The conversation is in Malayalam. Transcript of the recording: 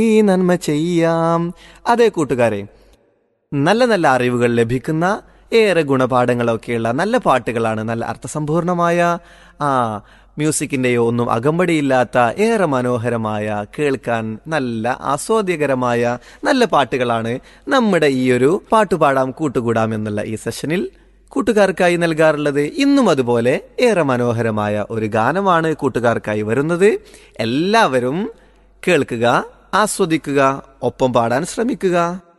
ഈ നന്മ ചെയ്യാം അതേ കൂട്ടുകാരെ നല്ല നല്ല അറിവുകൾ ലഭിക്കുന്ന ഏറെ ഗുണപാഠങ്ങളൊക്കെയുള്ള നല്ല പാട്ടുകളാണ് നല്ല അർത്ഥസമ്പൂർണമായ ആ മ്യൂസിക്കിൻ്റെയോ ഒന്നും അകമ്പടിയില്ലാത്ത ഏറെ മനോഹരമായ കേൾക്കാൻ നല്ല ആസ്വാദ്യകരമായ നല്ല പാട്ടുകളാണ് നമ്മുടെ ഈ ഒരു പാട്ടുപാടാം കൂട്ടുകൂടാം എന്നുള്ള ഈ സെഷനിൽ കൂട്ടുകാർക്കായി നൽകാറുള്ളത് ഇന്നും അതുപോലെ ഏറെ മനോഹരമായ ഒരു ഗാനമാണ് കൂട്ടുകാർക്കായി വരുന്നത് എല്ലാവരും കേൾക്കുക ആസ്വദിക്കുക ഒപ്പം പാടാൻ ശ്രമിക്കുക